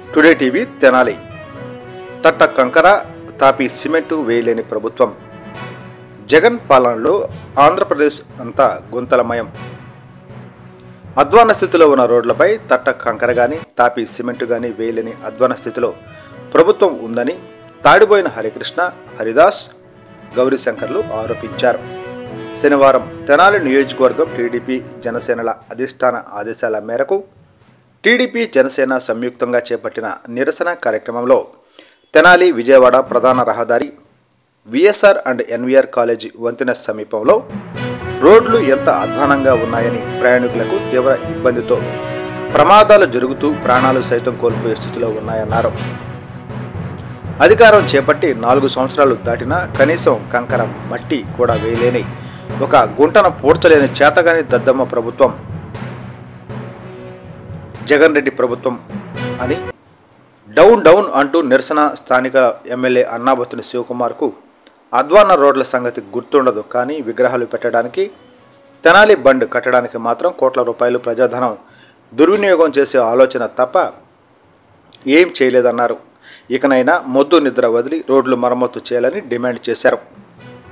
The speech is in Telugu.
టుడే టీవీ తెనాలి తట్ట కంకర తాపి సిమెంటు వేయలేని ప్రభుత్వం జగన్ పాలనలో ఆంధ్రప్రదేశ్ అంతా గుంతలమయం అధ్వాన స్థితిలో ఉన్న రోడ్లపై తట్ట కంకర కానీ తాపి సిమెంటు కానీ వేయలేని అధ్వాన స్థితిలో ప్రభుత్వం ఉందని తాడిపోయిన హరికృష్ణ హరిదాస్ గౌరీశంకర్లు ఆరోపించారు శనివారం తెనాలి నియోజకవర్గం టీడీపీ జనసేనల అధిష్టాన ఆదేశాల మేరకు టీడీపీ జనసేన సంయుక్తంగా చేపట్టిన నిరసన కార్యక్రమంలో తెనాలి విజయవాడ ప్రధాన రహదారి విఎస్ఆర్ అండ్ ఎన్వీఆర్ కాలేజీ వంతెన సమీపంలో రోడ్లు ఎంత అధ్వానంగా ఉన్నాయని ప్రయాణికులకు తీవ్ర ఇబ్బందితో ప్రమాదాలు జరుగుతూ ప్రాణాలు సైతం కోల్పోయే స్థితిలో ఉన్నాయన్నారు అధికారం చేపట్టి నాలుగు సంవత్సరాలు దాటినా కనీసం కంకర మట్టి కూడా వేయలేని ఒక గుంటను పూడ్చలేని చేతగాని దద్దమ్మ ప్రభుత్వం జగన్ రెడ్డి ప్రభుత్వం అని డౌన్ డౌన్ అంటూ నిరసన స్థానిక ఎమ్మెల్యే అన్నాబత్తుని శివకుమార్కు అధ్వాన రోడ్ల సంగతి గుర్తుండదు కానీ విగ్రహాలు పెట్టడానికి తెనాలి బండ్ కట్టడానికి మాత్రం కోట్ల రూపాయలు ప్రజాధనం దుర్వినియోగం చేసే ఆలోచన తప్ప ఏం చేయలేదన్నారు ఇకనైనా మొద్దు నిద్ర వదిలి రోడ్లు మరమ్మతు చేయాలని డిమాండ్ చేశారు